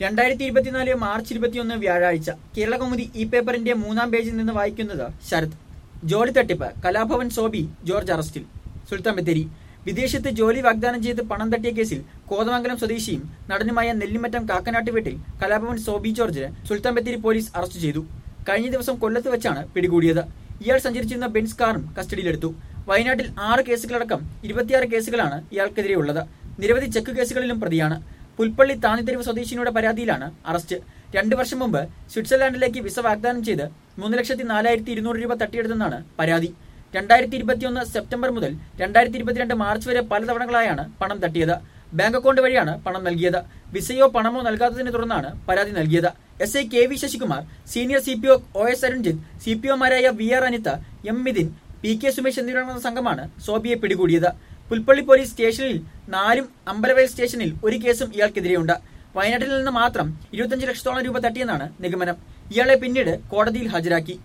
രണ്ടായിരത്തി ഇരുപത്തിനാല് മാർച്ച് ഇരുപത്തിയൊന്ന് വ്യാഴാഴ്ച കേരളകൗമുദി ഈ പേപ്പറിന്റെ മൂന്നാം പേജിൽ നിന്ന് വായിക്കുന്നത് ശരത് ജോലി തട്ടിപ്പ് കലാഭവൻ സോബി ജോർജ് അറസ്റ്റിൽ സുൽത്താൻ ബത്തേരി വിദേശത്ത് ജോലി വാഗ്ദാനം ചെയ്ത് പണം തട്ടിയ കേസിൽ കോതമംഗലം സ്വദേശിയും നടനുമായ നെല്ലിമറ്റം കാക്കനാട്ട് വീട്ടിൽ കലാഭവൻ സോബി ജോർജിനെ സുൽത്താൻ ബത്തേരി പോലീസ് അറസ്റ്റ് ചെയ്തു കഴിഞ്ഞ ദിവസം കൊല്ലത്ത് വെച്ചാണ് പിടികൂടിയത് ഇയാൾ സഞ്ചരിച്ചിരുന്ന ബെൻസ് കാറും കസ്റ്റഡിയിലെടുത്തു വയനാട്ടിൽ ആറ് കേസുകളടക്കം ഇരുപത്തിയാറ് കേസുകളാണ് ഇയാൾക്കെതിരെയുള്ളത് നിരവധി ചെക്ക് കേസുകളിലും പ്രതിയാണ് പുൽപ്പള്ളി താന്നിത്തെരുവ് സ്വദേശിനിയുടെ പരാതിയിലാണ് അറസ്റ്റ് രണ്ടു വർഷം മുമ്പ് സ്വിറ്റ്സർലാൻഡിലേക്ക് വിസ വാഗ്ദാനം ചെയ്ത് മൂന്ന് ലക്ഷത്തി നാലായിരത്തി ഇരുന്നൂറ് രൂപ തട്ടിയെടുത്തെന്നാണ് പരാതി രണ്ടായിരത്തി ഇരുപത്തിയൊന്ന് സെപ്റ്റംബർ മുതൽ രണ്ടായിരത്തി ഇരുപത്തിരണ്ട് മാർച്ച് വരെ പലതവണകളായാണ് പണം തട്ടിയത് ബാങ്ക് അക്കൗണ്ട് വഴിയാണ് പണം നൽകിയത് വിസയോ പണമോ നൽകാത്തതിനെ തുടർന്നാണ് പരാതി നൽകിയത് S I K V Sasikumar senior C P O O S Arunjith C P ഒമാരായ V R Anitha M Mithin P K Sumesh എന്നിവരടങ്ങുന്ന സംഘമാണ് സോബിയെ പിടികൂടിയത് പുൽപ്പള്ളി പോലീസ് സ്റ്റേഷനിൽ നാലും അമ്പലവയൽ സ്റ്റേഷനിൽ ഒരു കേസും ഇയാൾക്കെതിരെയുണ്ട് വയനാട്ടിൽ നിന്ന് മാത്രം ഇരുപത്തഞ്ച് ലക്ഷത്തോളം രൂപ തട്ടിയെന്നാണ് നിഗമനം ഇയാളെ പിന്നീട് കോടതിയിൽ ഹാജരാക്കി